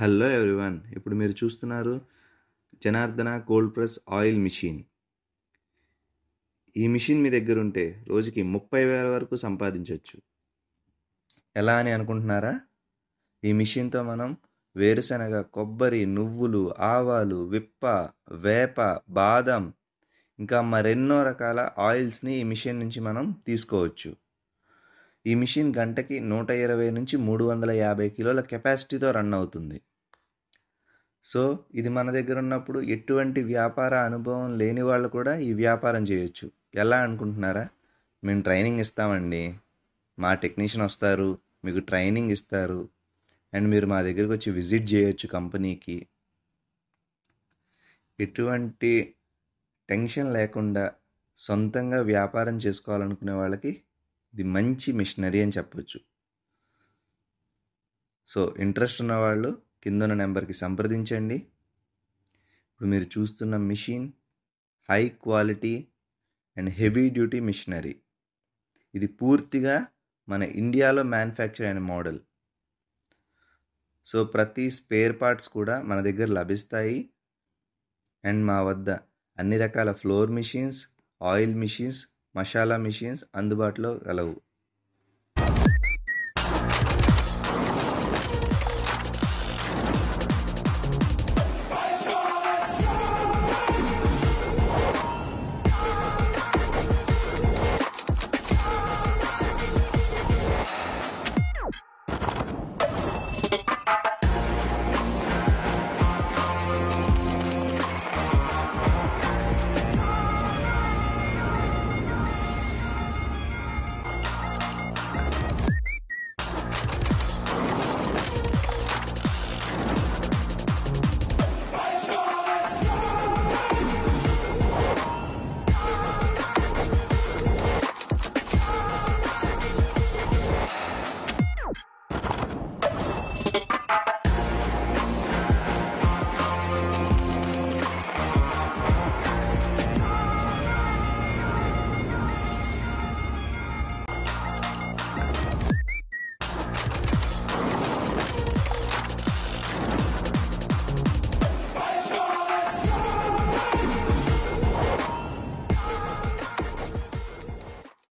hello everyone ఇప్పుడు మీరు చూస్తున్నారు Janardhana cold press oil machine ఈ మిషన్ మీ దగ్గర ఉంటే రోజుకి ముప్పై వేల వరకు సంపాదించవచ్చు ఎలా అని అనుకుంటున్నారా ఈ మిషన్తో మనం వేరుశనగ కొబ్బరి నువ్వులు ఆవాలు విప్ప వేప బాదం ఇంకా మరెన్నో రకాల ఆయిల్స్ని ఈ మిషన్ నుంచి మనం తీసుకోవచ్చు ఈ మిషన్ గంటకి నూట ఇరవై నుంచి మూడు వందల యాభై కిలోల కెపాసిటీతో రన్ అవుతుంది సో ఇది మన దగ్గర ఉన్నప్పుడు ఎటువంటి వ్యాపార అనుభవం లేని వాళ్ళు కూడా ఈ వ్యాపారం చేయొచ్చు ఎలా అనుకుంటున్నారా మేము ట్రైనింగ్ ఇస్తామండి మా టెక్నీషియన్ వస్తారు మీకు ట్రైనింగ్ ఇస్తారు అండ్ మీరు మా దగ్గరికి వచ్చి విజిట్ చేయొచ్చు కంపెనీకి ఎటువంటి టెన్షన్ లేకుండా సొంతంగా వ్యాపారం చేసుకోవాలనుకునే వాళ్ళకి ఇది మంచి మిషనరీ అని చెప్పొచ్చు సో ఇంట్రెస్ట్ ఉన్నవాళ్ళు కింద ఉన్న నెంబర్కి సంప్రదించండి ఇప్పుడు మీరు చూస్తున్న machine high quality and heavy duty machinery ఇది పూర్తిగా మన ఇండియాలో మ్యానుఫ్యాక్చర్ అయిన మోడల్ సో ప్రతి స్పేర్ పార్ట్స్ కూడా మన దగ్గర లభిస్తాయి అండ్ మా వద్ద అన్ని రకాల flour machines oil machines masala machines అందుబాటులో కలవు